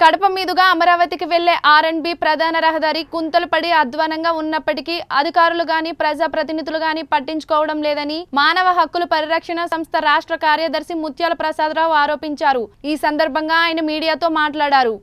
కడప మీదుగా అమరావతికి వెళ్లే ఆర్ అండ్ బి ప్రధాన రహదారి కుంతలు పడి అధ్వానంగా ఉన్నప్పటికీ అధికారులు గాని ప్రజాప్రతినిధులు గాని పట్టించుకోవడం లేదని మానవ హక్కుల పరిరక్షణ సంస్థ రాష్ట్ర కార్యదర్శి ముత్యాల ప్రసాదరావు ఆరోపించారు ఈ సందర్భంగా ఆయన మీడియాతో మాట్లాడారు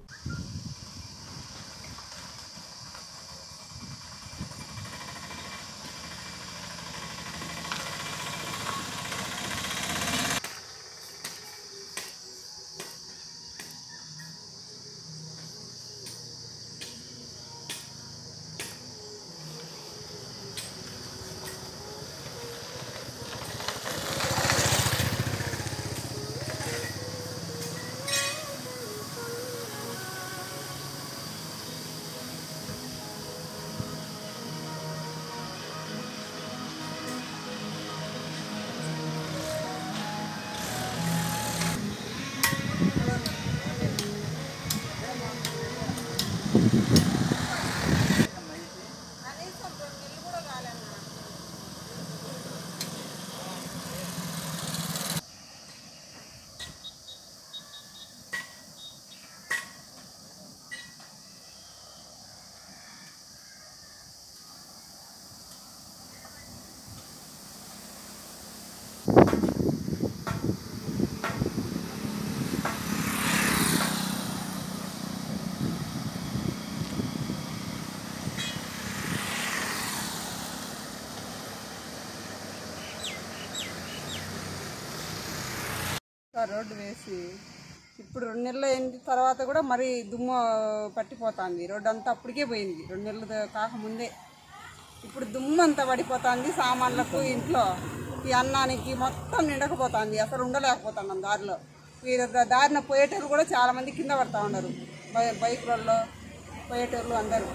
ఆ రోడ్డు వేసి ఇప్పుడు రెండు నెలలు అయిన తర్వాత కూడా మరి దుమ్ము పట్టిపోతుంది రోడ్డు అంతా అప్పటికే పోయింది రెండు నెలలు దా- కాకముందే ఇప్పుడు దుమ్ము అంతా పడిపోతుంది సామాన్లకు ఇంట్లో ఈ అన్నానికి మొత్తం నిండకపోతుంది అసలు ఉండలేకపోతున్నాం దారిలో ఈ దా- దారిన పోయేటోళ్ళు కూడా చాలా మంది కింద పడతా ఉన్నారు బై బైకులలో పోయేటోళ్ళు అందరూ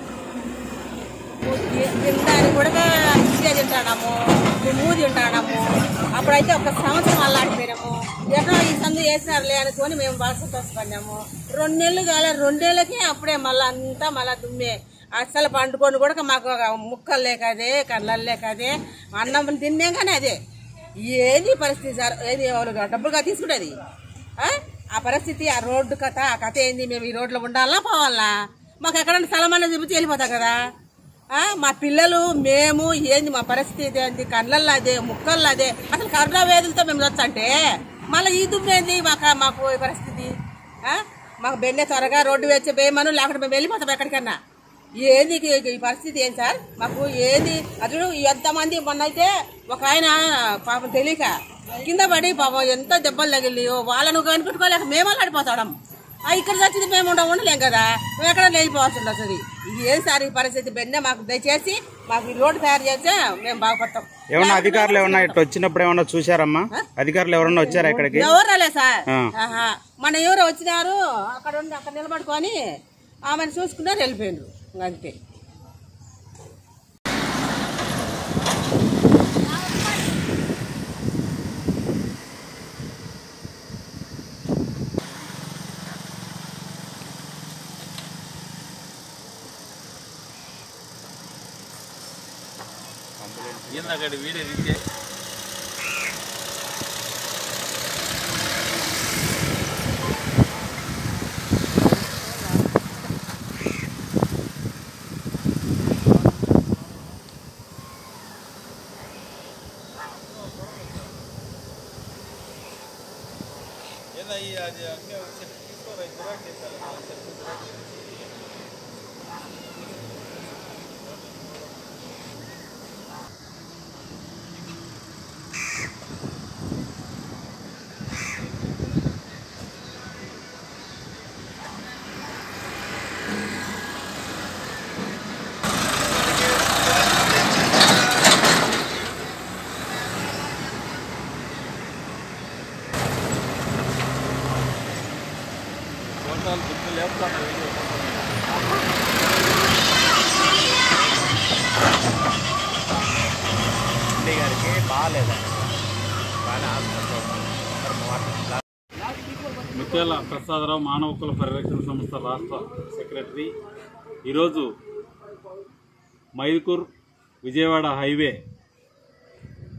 తినడానికి కూడా ఇచ్చే తింటాము మూది తింటాము అప్పుడైతే ఒక సంవత్సరం అల్లాడిపోయినాము ఎక్కడ ఈ సందు వేసినారులే అనుకొని మేము బాగా సంతోషపడినాము రెండు నెలలు కాలే రెండేళ్ళకి అప్పుడే మళ్ళీ అంతా మళ్ళీ దుమ్మే అసలు పండుకొని కూడా మాకు ఒక ముక్కలు లేకదే కళ్ళలు లేకదే అన్నం తిన్నాం కానీ అదే ఏది పరిస్థితి సార్ ఏది వాళ్ళు డబ్బులుగా తీసుకుంటుంది ఆ? ఆ పరిస్థితి ఆ రోడ్డు కథ ఆ కథ ఏంది మేము ఈ రోడ్లో ఉండాలా పోవాలా మాకు ఎక్కడైనా స్థలం అనేది చూపించి వెళ్ళిపోతాం కదా ఆ, మా పిల్లలు మేము ఏంది మా పరిస్థితి ఏంది కళ్ళల్లో అదే ముక్కల్లో అదే అసలు కరోనా వేదులతో మేము వచ్చంటే మళ్ళీ ఈ దుమ్మేంది మాకు మాకు ఈ పరిస్థితి ఆ? మాకు బెన్నె త్వరగా రోడ్డు వేసి వేయమను లేకపోతే మేము వెళ్ళిపోతాం ఎక్కడికన్నా ఏంది ఈ- ఈ పరిస్థితి ఏం సార్ మాకు ఏంది అసలు ఎంతమంది మొన్న అయితే ఒక ఆయన పాపం తెలియక కింద పడి పాపం ఎంత దెబ్బలు తగిలినాయో వాళ్ళను కనిపెట్టుకోలేక మేము అల్లాడిపోతాం ఆ ఇక్కడ వచ్చింది మేము ఉండ ఉండలేం కదా మేము ఎక్కడ వెళ్ళిపోవాల్సి ఉంటుంది ఇది ఏం సార్ ఈ పరిస్థితి బెన్నె మాకు దయచేసి మాకు ఈ రోడ్డు తయారు చేస్తే మేము బాగుపడతాం ఏమన్నా అధికారులు ఏమన్నా ఇట్లా వచ్చినప్పుడు ఏమన్నా చూసారమ్మా అధికారులు ఎవరన్నా వచ్చారా ఇక్కడికి ఎవరు రాలే సార్ ఆ. ఆహా. మన ఎవరు వచ్చినారు అక్కడ ఉండి అక్కడ నిలబడుకొని ఆమెను చూసుకున్నారు వెళ్ళిపోయిండ్రు ఇంక అంతే ఏందక్కడ వీడియో తీసే ఏందా ఈ అది అన్నీ సెట్ తీసుకోరా జిరాక్స్ చేశారు సెట్ జిరాక్స్ ఫోటోలు గుర్తు లేపుతాను వీడియో రెడ్డి గారికి బాగాలేదండి ముత్యాల ప్రసాదరావు మానవ హక్కుల పరిరక్షణ సంస్థ రాష్ట్ర సెక్రటరీ ఈరోజు మైదుకూర్ విజయవాడ హైవే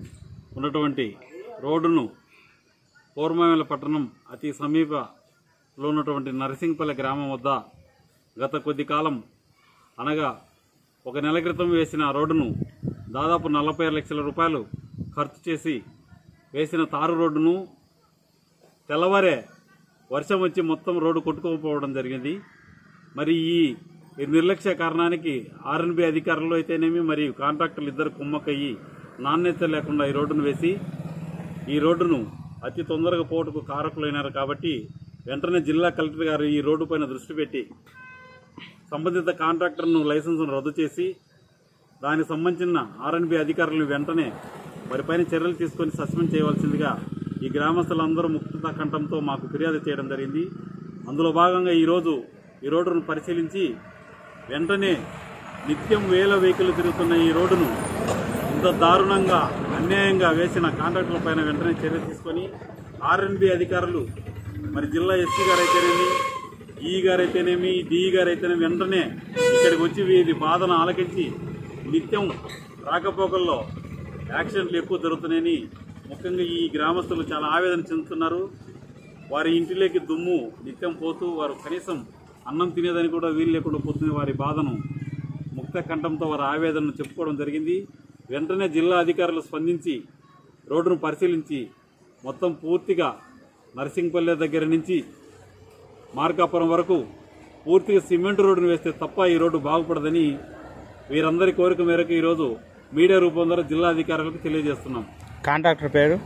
ఉన్నటువంటి రోడ్డును పూర్వమేల పట్టణం అతి సమీప లో ఉన్నటువంటి నరసింగపల్లి గ్రామం వద్ద గత కొద్ది కాలం అనగా ఒక నెల క్రితం వేసిన రోడ్డును దాదాపు నలభై లక్షల రూపాయలు ఖర్చు చేసి వేసిన తారు రోడ్డును తెల్లవారే వర్షం వచ్చి మొత్తం రోడ్డు కొట్టుకోకపోవడం జరిగింది మరి ఈ ఈ నిర్లక్ష్య కారణానికి ఆర్ఎన్బి అధికారులు అయితేనేమి మరియు కాంట్రాక్టర్లు ఇద్దరు కుమ్మక్కయ్యి నాణ్యత లేకుండా ఈ రోడ్డును వేసి ఈ రోడ్డును అతి తొందరగా పోటుకు కారకులైనారు కాబట్టి వెంటనే జిల్లా కలెక్టర్ గారు ఈ రోడ్డు పైన దృష్టి పెట్టి సంబంధిత కాంట్రాక్టర్ను లైసెన్సును రద్దు చేసి దానికి సంబంధించిన ఆర్ఎన్బి అధికారులను వెంటనే వారిపైన చర్యలు తీసుకొని సస్పెండ్ చేయవలసిందిగా ఈ గ్రామస్తులందరూ ముక్త కంఠంతో మాకు ఫిర్యాదు చేయడం జరిగింది అందులో భాగంగా ఈరోజు ఈ రోడ్డును పరిశీలించి వెంటనే నిత్యం వేల వెహికల్ తిరుగుతున్న ఈ రోడ్డును ఇంత దారుణంగా అన్యాయంగా వేసిన కాంట్రాక్టుల పైన వెంటనే చర్య తీసుకొని ఆర్ఎన్బి అధికారులు మరి జిల్లా ఎస్పీ గారు అయితేనేమి ఈ గారు అయితేనేమి డిఈ గారు అయితేనేమి వెంటనే ఇక్కడికి వచ్చి వీరి బాధను ఆలకించి నిత్యం రాకపోకల్లో యాక్సిడెంట్లు ఎక్కువ జరుగుతున్నాయని ముఖ్యంగా ఈ గ్రామస్తులు చాలా ఆవేదన చెందుతున్నారు వారి ఇంటిలోకి దుమ్ము నిత్యం పోతూ వారు కనీసం అన్నం తినేదని కూడా వీలు లేకుండా పోతున్న వారి బాధను ముక్త కంఠంతో వారి ఆవేదనను చెప్పుకోవడం జరిగింది వెంటనే జిల్లా అధికారులు స్పందించి రోడ్డును పరిశీలించి మొత్తం పూర్తిగా నర్సింగ్పల్లె దగ్గర నుంచి మార్కాపురం వరకు పూర్తిగా సిమెంట్ రోడ్డును వేస్తే తప్ప ఈ రోడ్డు బాగుపడదని వీరందరి కోరిక మేరకు ఈరోజు మీడియా రూపం ద్వారా జిల్లా అధికారులకు తెలియజేస్తున్నాం కాంట్రాక్టర్ పేరు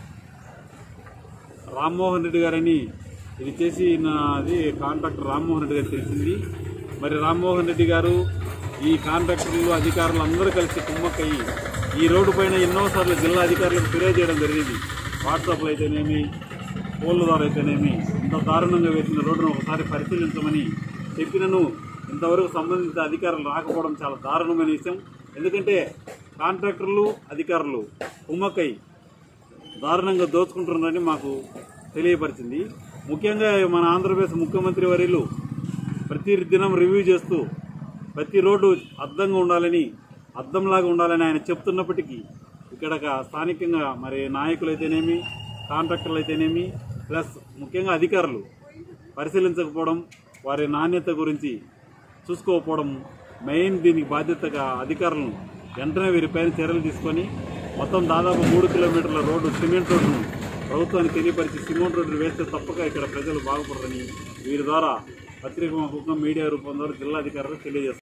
రామ్మోహన్ రెడ్డి గారని ఇది చేసి నాది కాంట్రాక్టర్ రామ్మోహన్ రెడ్డి గారు తెలిసింది మరి రామ్మోహన్ రెడ్డి గారు ఈ కాంట్రాక్టర్లు అధికారులు అందరూ కలిసి కుమ్మక్కయ్యి ఈ రోడ్డు పైన ఎన్నోసార్లు జిల్లా అధికారులకు ఫిర్యాదు చేయడం జరిగింది వాట్సాప్లో అయితేనేమి ఫోన్ల ద్వారా అయితేనేమి ఇంత దారుణంగా వేసిన రోడ్డును ఒకసారి పరిశీలించమని చెప్పినను ఇంతవరకు సంబంధిత అధికారులు రాకపోవడం చాలా దారుణమైన విషయం ఎందుకంటే కాంట్రాక్టర్లు అధికారులు కుమ్మక్కయ్యి దారుణంగా దోచుకుంటున్నారని మాకు తెలియపరిచింది ముఖ్యంగా మన ఆంధ్రప్రదేశ్ ముఖ్యమంత్రి వర్యులు ప్రతి దినం రివ్యూ చేస్తూ ప్రతి రోడ్డు అద్దంగా ఉండాలని అద్దంలాగా ఉండాలని ఆయన చెప్తున్నప్పటికీ ఇక్కడ స్థానికంగా మరి నాయకులు అయితేనేమి కాంట్రాక్టర్లు అయితేనేమి ప్లస్ ముఖ్యంగా అధికారులు పరిశీలించకపోవడం వారి నాణ్యత గురించి చూసుకోకపోవడం మెయిన్ దీనికి బాధ్యతగా అధికారులను వెంటనే వీరిపైన చర్యలు తీసుకొని మొత్తం దాదాపు మూడు కిలోమీటర్ల రోడ్డు సిమెంట్ రోడ్డును ప్రభుత్వానికి తెలియపరిచి సిమెంట్ రోడ్డు వేస్తే తప్పక ఇక్కడ ప్రజలు బాగుపడరని వీరి ద్వారా పత్రిక ముఖంగా మీడియా రూపం ద్వారా జిల్లా అధికారులకు తెలియజేస్తారు